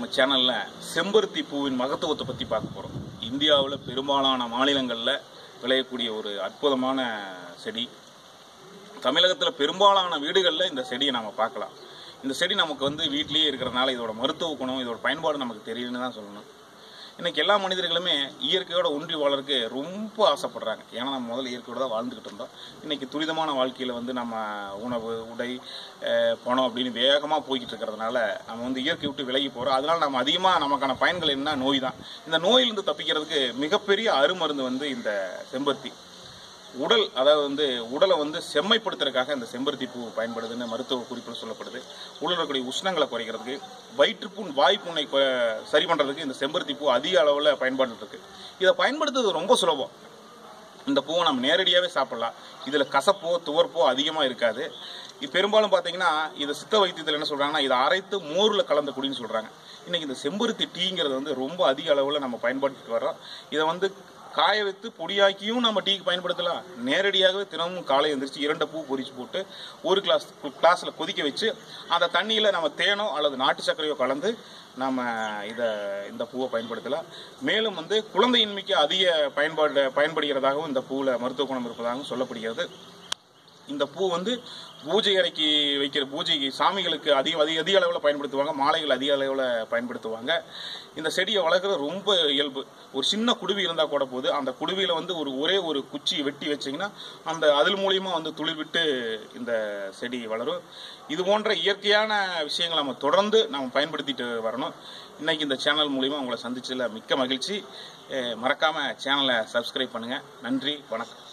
சேனலில் செம்பருத்தி பூவின் மகத்துவத்தை பற்றி பார்க்க போகிறோம் இந்தியாவில் பெரும்பாலான மாநிலங்களில் விளையக்கூடிய ஒரு அற்புதமான செடி தமிழகத்தில் பெரும்பாலான வீடுகளில் இந்த செடியை நம்ம பார்க்கலாம் இந்த செடி நமக்கு வந்து வீட்டிலேயே இருக்கிறதுனால இதோட மருத்துவ குணம் இதோட பயன்பாடு நமக்கு தெரியலன்னு தான் சொல்லணும் இன்னைக்கு எல்லா மனிதர்களுமே இயற்கையோட ஒன்றி வாழறதுக்கு ரொம்ப ஆசைப்படுறாங்க ஏன்னா நம்ம முதல்ல இயற்கையோட தான் வாழ்ந்துக்கிட்டு இருந்தோம் இன்னைக்கு துரிதமான வாழ்க்கையில் வந்து நம்ம உணவு உடை அஹ், பணம் அப்படின்னு வேகமாக போய்கிட்டு இருக்கிறதுனால நம்ம வந்து இயற்கை விட்டு விலகி போகிறோம் அதனால நம்ம அதிகமாக நமக்கான பயன்கள் என்ன நோய் தான் இந்த நோயிலிருந்து தப்பிக்கிறதுக்கு மிகப்பெரிய அருமருந்து வந்து இந்த செம்பருத்தி உடல் அதாவது வந்து உடலை வந்து செம்மைப்படுத்துறதுக்காக இந்த செம்பருத்தி பூ பயன்படுதுன்னு மருத்துவ குறிப்பில் சொல்லப்படுது உடல் இருக்கக்கூடிய உஷ்ணங்களை குறைக்கிறதுக்கு வயிற்றுப்புண் வாய்ப்புண்ணை கொ- சரி பண்ணுறதுக்கு இந்த செம்பருத்தி பூ அதிக அளவில் பயன்பாடு இருக்கு இதை பயன்படுத்துறது ரொம்ப சுலபம் இந்த பூவை நம்ம நேரடியாகவே சாப்பிடலாம் இதில் கசப்போ துவர்ப்போ அதிகமாக இருக்காது இது பெரும்பாலும் பார்த்தீங்கன்னா இதை சித்த வைத்தியத்தில் என்ன சொல்கிறாங்கன்னா இதை அரைத்து மோரில் கலந்த குடின்னு சொல்கிறாங்க இன்னைக்கு இந்த செம்பருத்தி டீங்கிறது வந்து ரொம்ப அதிக அளவில் நம்ம பயன்படுத்திட்டு வரோம் இதை வந்து காய வைத்து பொடியாக்கியும் நம்ம டீக்கு பயன்படுத்தலாம் நேரடியாகவே தினமும் காலை எந்திரிச்சு இரண்டு பூ பொரிச்சு போட்டு ஒரு கிளாஸ் கிளாஸில் கொதிக்க வச்சு அந்த தண்ணியில் நம்ம தேனோ அல்லது நாட்டு சர்க்கரையோ கலந்து நம்ம இதை இந்த பூவை பயன்படுத்தலாம் மேலும் வந்து குழந்தையின்மைக்கு அதிக பயன்பாடு பயன்படுகிறதாகவும் இந்த பூவில் மருத்துவ குணம் இருப்பதாகவும் சொல்லப்படுகிறது இந்த பூ வந்து பூஜை அறைக்கு வைக்கிற பூஜைக்கு சாமிகளுக்கு அதிக அதிக அதிக அளவில் பயன்படுத்துவாங்க மாலைகள் அதிக அளவில் பயன்படுத்துவாங்க இந்த செடியை வளர்க்குறது ரொம்ப இயல்பு ஒரு சின்ன குடுவி இருந்தால் கூட போகுது அந்த குடுவியில் வந்து ஒரு ஒரே ஒரு குச்சியை வெட்டி வச்சிங்கன்னா அந்த அதில் மூலியமாக வந்து துளிர் விட்டு இந்த செடி வளரும் இது போன்ற இயற்கையான விஷயங்களை நம்ம தொடர்ந்து நம்ம பயன்படுத்திட்டு வரணும் இன்னைக்கு இந்த சேனல் மூலியமா உங்களை சந்திச்சதுல மிக்க மகிழ்ச்சி அஹ் மறக்காம சேனலை சப்ஸ்கிரைப் பண்ணுங்க நன்றி வணக்கம்